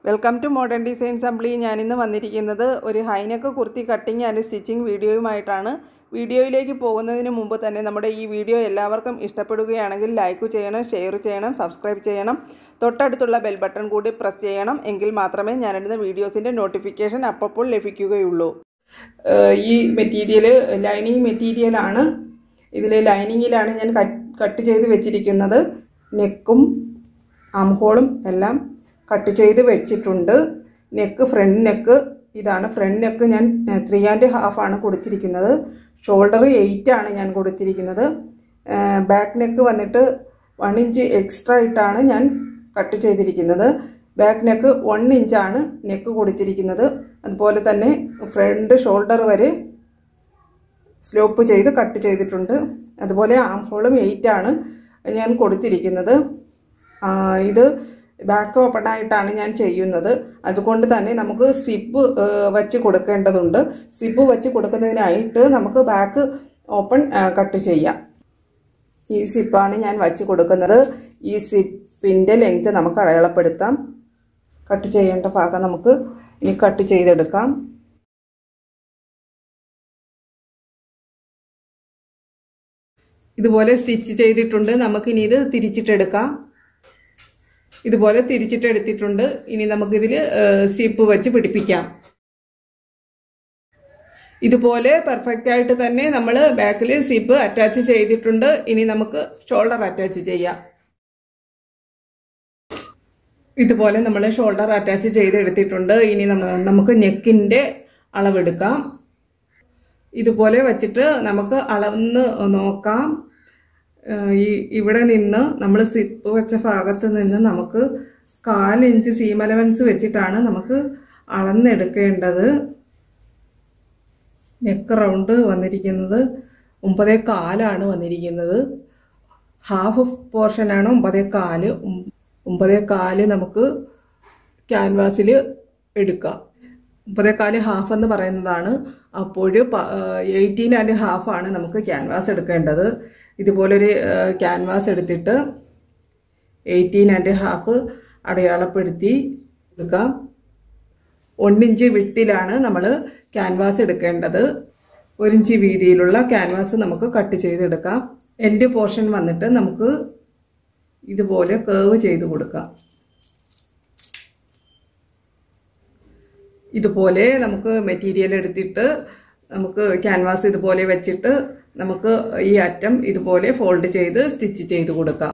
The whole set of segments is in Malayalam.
welcome to modern design assembly ഞാനിന്ന് വന്നിരിക്കുന്നത് ഒരു high neck kurti cutting and stitching വീഡിയോയുമായിട്ടാണ് വീഡിയോയിലേക്ക് പോകുന്നതിന് മുമ്പ് തന്നെ നമ്മുടെ ഈ വീഡിയോ എല്ലാവർക്കും ഇഷ്ടപ്പെടുകയാണെങ്കിൽ ലൈക്ക് ചെയ്യണം ഷെയർ ചെയ്യണം സബ്സ്ക്രൈബ് ചെയ്യണം തൊട്ടടുത്തുള്ള ബെൽ ബട്ടൺ കൂടി പ്രസ് ചെയ്യണം എങ്കിൽ മാത്രമേ ഞാനിടുന്ന വീഡിയോസിൻ്റെ നോട്ടിഫിക്കേഷൻ അപ്പോൾ ലഭിക്കുകയുള്ളൂ ഈ മെറ്റീരിയൽ ലൈനിങ് മെറ്റീരിയലാണ് ഇതിൽ ലൈനിങ്ങിലാണ് ഞാൻ കട്ട് ചെയ്ത് വെച്ചിരിക്കുന്നത് നെക്കും ആംഹോളും എല്ലാം കട്ട് ചെയ്ത് വെച്ചിട്ടുണ്ട് നെക്ക് ഫ്രണ്ട് നെക്ക് ഇതാണ് ഫ്രണ്ട് നെക്ക് ഞാൻ ത്രീ ആൻഡ് ഹാഫ് ആണ് കൊടുത്തിരിക്കുന്നത് ഷോൾഡർ എയ്റ്റ് ആണ് ഞാൻ കൊടുത്തിരിക്കുന്നത് ബാക്ക് നെക്ക് വന്നിട്ട് വൺ ഇഞ്ച് എക്സ്ട്രാ ഇട്ടാണ് ഞാൻ കട്ട് ചെയ്തിരിക്കുന്നത് ബാക്ക് നെക്ക് വൺ ഇഞ്ചാണ് നെക്ക് കൊടുത്തിരിക്കുന്നത് അതുപോലെ തന്നെ ഫ്രണ്ട് ഷോൾഡർ വരെ സ്ലോപ്പ് ചെയ്ത് കട്ട് ചെയ്തിട്ടുണ്ട് അതുപോലെ ആം ഹോളും എയ്റ്റ് ആണ് ഞാൻ കൊടുത്തിരിക്കുന്നത് ഇത് ബാക്ക് ഓപ്പൺ ആയിട്ടാണ് ഞാൻ ചെയ്യുന്നത് അതുകൊണ്ട് തന്നെ നമുക്ക് സിബ് വച്ച് കൊടുക്കേണ്ടതുണ്ട് സിബ് വച്ച് കൊടുക്കുന്നതിനായിട്ട് നമുക്ക് ബാക്ക് ഓപ്പൺ കട്ട് ചെയ്യാം ഈ സിപ്പാണ് ഞാൻ വച്ച് കൊടുക്കുന്നത് ഈ സിപ്പിൻ്റെ ലെങ്ത് നമുക്ക് അടയാളപ്പെടുത്താം കട്ട് ചെയ്യേണ്ട ഭാഗം നമുക്ക് ഇനി കട്ട് ചെയ്തെടുക്കാം ഇതുപോലെ സ്റ്റിച്ച് ചെയ്തിട്ടുണ്ട് നമുക്കിനി ഇത് തിരിച്ചിട്ടെടുക്കാം ഇതുപോലെ തിരിച്ചിട്ടെടുത്തിട്ടുണ്ട് ഇനി നമുക്കിതിൽ സിപ്പ് വെച്ച് പിടിപ്പിക്കാം ഇതുപോലെ പെർഫെക്റ്റ് ആയിട്ട് തന്നെ നമ്മൾ ബാക്കിൽ സിപ്പ് അറ്റാച്ച് ചെയ്തിട്ടുണ്ട് ഇനി നമുക്ക് ഷോൾഡർ അറ്റാച്ച് ചെയ്യാം ഇതുപോലെ നമ്മൾ ഷോൾഡർ അറ്റാച്ച് ചെയ്തെടുത്തിട്ടുണ്ട് ഇനി നമുക്ക് നെക്കിൻ്റെ അളവെടുക്കാം ഇതുപോലെ വച്ചിട്ട് നമുക്ക് അളന്ന് നോക്കാം ഈ ഇവിടെ നിന്ന് നമ്മൾ സിപ്പ് വെച്ച ഭാഗത്ത് നിന്ന് നമുക്ക് കാലിഞ്ച് സീം അലവൻസ് വെച്ചിട്ടാണ് നമുക്ക് അളന്നെടുക്കേണ്ടത് നെക്ക് റൗണ്ട് വന്നിരിക്കുന്നത് ഒമ്പതേ കാലാണ് വന്നിരിക്കുന്നത് ഹാഫ് പോർഷനാണ് ഒമ്പതേ കാല് ഒമ്പതേ കാല് നമുക്ക് ക്യാൻവാസിൽ എടുക്കാം മുപ്പതേക്കാല് ഹാഫ് എന്ന് പറയുന്നതാണ് അപ്പോൾ എയ്റ്റീൻ ആൻഡ് ഹാഫ് ആണ് നമുക്ക് ക്യാൻവാസ് എടുക്കേണ്ടത് ഇതുപോലൊരു ക്യാൻവാസ് എടുത്തിട്ട് എയ്റ്റീൻ ആൻഡ് ഹാഫ് അടയാളപ്പെടുത്തി എടുക്കാം ഒന്നിഞ്ച് വിട്ടിലാണ് നമ്മൾ ക്യാൻവാസ് എടുക്കേണ്ടത് ഒരിഞ്ച് വീതിയിലുള്ള ക്യാൻവാസ് നമുക്ക് കട്ട് ചെയ്തെടുക്കാം എൻ്റെ പോർഷൻ വന്നിട്ട് നമുക്ക് ഇതുപോലെ കേവ് ചെയ്ത് കൊടുക്കാം ഇതുപോലെ നമുക്ക് മെറ്റീരിയൽ എടുത്തിട്ട് നമുക്ക് ക്യാൻവാസ് ഇതുപോലെ വെച്ചിട്ട് നമുക്ക് ഈ അറ്റം ഇതുപോലെ ഫോൾഡ് ചെയ്ത് സ്റ്റിച്ച് ചെയ്ത് കൊടുക്കാം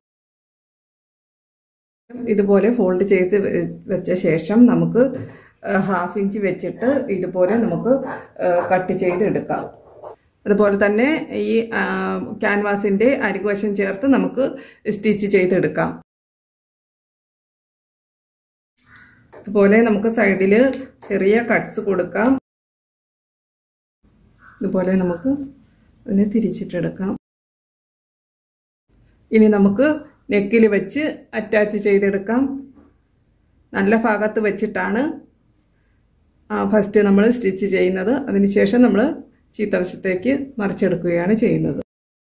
ഇതുപോലെ ഫോൾഡ് ചെയ്ത് വെച്ച ശേഷം നമുക്ക് ഹാഫ് ഇഞ്ച് വെച്ചിട്ട് ഇതുപോലെ നമുക്ക് കട്ട് ചെയ്ത് എടുക്കാം അതുപോലെ തന്നെ ഈ ക്യാൻവാസിൻ്റെ അരികുവശം ചേർത്ത് നമുക്ക് സ്റ്റിച്ച് ചെയ്തെടുക്കാം അതുപോലെ നമുക്ക് സൈഡിൽ ചെറിയ കട്ട്സ് കൊടുക്കാം ഇതുപോലെ നമുക്ക് അതിനെ തിരിച്ചിട്ടെടുക്കാം ഇനി നമുക്ക് നെക്കിൽ വെച്ച് അറ്റാച്ച് ചെയ്തെടുക്കാം നല്ല ഭാഗത്ത് വെച്ചിട്ടാണ് ഫസ്റ്റ് നമ്മൾ സ്റ്റിച്ച് ചെയ്യുന്നത് അതിനുശേഷം നമ്മൾ ചീത്തവശത്തേക്ക് മറിച്ചെടുക്കുകയാണ് ചെയ്യുന്നത്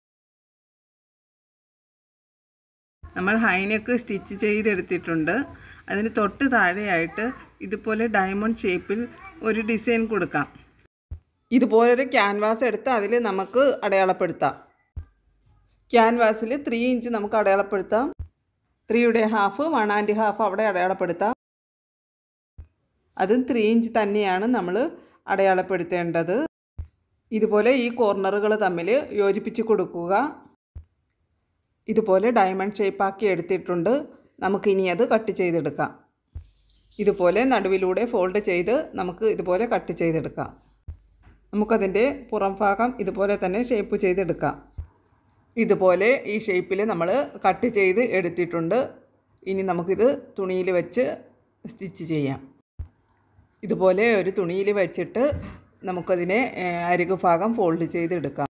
നമ്മൾ ഹൈനെക്ക് സ്റ്റിച്ച് ചെയ്തെടുത്തിട്ടുണ്ട് അതിന് തൊട്ട് താഴെയായിട്ട് ഇതുപോലെ ഡയമണ്ട് ഷേപ്പിൽ ഒരു ഡിസൈൻ കൊടുക്കാം ഇതുപോലൊരു ക്യാൻവാസ് എടുത്ത് അതിൽ നമുക്ക് അടയാളപ്പെടുത്താം ക്യാൻവാസിൽ ത്രീ ഇഞ്ച് നമുക്ക് അടയാളപ്പെടുത്താം ത്രീയുടെ ഹാഫ് വൺ ആൻഡ് ഹാഫ് അവിടെ അടയാളപ്പെടുത്താം അതും ത്രീ ഇഞ്ച് തന്നെയാണ് നമ്മൾ അടയാളപ്പെടുത്തേണ്ടത് ഇതുപോലെ ഈ കോർണറുകൾ തമ്മിൽ യോജിപ്പിച്ച് കൊടുക്കുക ഇതുപോലെ ഡയമണ്ട് ഷേപ്പാക്കി എടുത്തിട്ടുണ്ട് നമുക്കിനി അത് കട്ട് ചെയ്തെടുക്കാം ഇതുപോലെ നടുവിലൂടെ ഫോൾഡ് ചെയ്ത് നമുക്ക് ഇതുപോലെ കട്ട് ചെയ്തെടുക്കാം നമുക്കതിൻ്റെ പുറം ഭാഗം ഇതുപോലെ തന്നെ ഷേപ്പ് ചെയ്തെടുക്കാം ഇതുപോലെ ഈ ഷേപ്പിൽ നമ്മൾ കട്ട് ചെയ്ത് എടുത്തിട്ടുണ്ട് ഇനി നമുക്കിത് തുണിയിൽ വെച്ച് സ്റ്റിച്ച് ചെയ്യാം ഇതുപോലെ ഒരു തുണിയിൽ വെച്ചിട്ട് നമുക്കതിനെ അരികു ഭാഗം ഫോൾഡ് ചെയ്തെടുക്കാം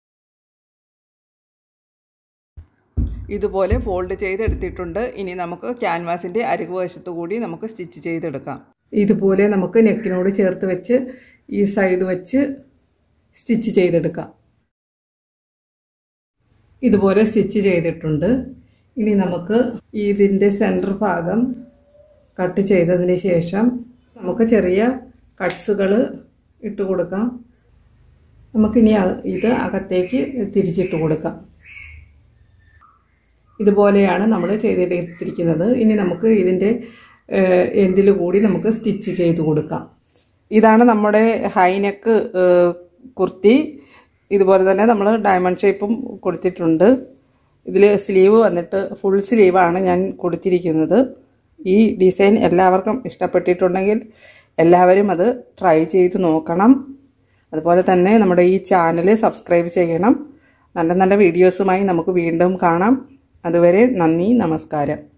ഇതുപോലെ ഫോൾഡ് ചെയ്തെടുത്തിട്ടുണ്ട് ഇനി നമുക്ക് ക്യാൻവാസിൻ്റെ അരികു വശത്തു കൂടി നമുക്ക് സ്റ്റിച്ച് ചെയ്തെടുക്കാം ഇതുപോലെ നമുക്ക് നെക്കിനോട് ചേർത്ത് വെച്ച് ഈ സൈഡ് വെച്ച് സ്റ്റിച്ച് ചെയ്തെടുക്കാം ഇതുപോലെ സ്റ്റിച്ച് ചെയ്തിട്ടുണ്ട് ഇനി നമുക്ക് ഇതിൻ്റെ സെൻറ്റർ ഭാഗം കട്ട് ചെയ്തതിന് ശേഷം നമുക്ക് ചെറിയ കട്ട്സുകൾ ഇട്ട് കൊടുക്കാം നമുക്കിനി ഇത് അകത്തേക്ക് തിരിച്ചിട്ട് കൊടുക്കാം ഇതുപോലെയാണ് നമ്മൾ ചെയ്തെടുത്തിരിക്കുന്നത് ഇനി നമുക്ക് ഇതിൻ്റെ എൻഡിൽ കൂടി നമുക്ക് സ്റ്റിച്ച് ചെയ്ത് കൊടുക്കാം ഇതാണ് നമ്മുടെ ഹൈനെക്ക് കുർത്തി ഇതുപോലെ തന്നെ നമ്മൾ ഡയമണ്ട് ഷേപ്പും കൊടുത്തിട്ടുണ്ട് ഇതിൽ സ്ലീവ് വന്നിട്ട് ഫുൾ സ്ലീവാണ് ഞാൻ കൊടുത്തിരിക്കുന്നത് ഈ ഡിസൈൻ എല്ലാവർക്കും ഇഷ്ടപ്പെട്ടിട്ടുണ്ടെങ്കിൽ എല്ലാവരും അത് ട്രൈ ചെയ്ത് നോക്കണം അതുപോലെ തന്നെ നമ്മുടെ ഈ ചാനൽ സബ്സ്ക്രൈബ് ചെയ്യണം നല്ല നല്ല വീഡിയോസുമായി നമുക്ക് വീണ്ടും കാണാം അതുവരെ നന്ദി നമസ്കാരം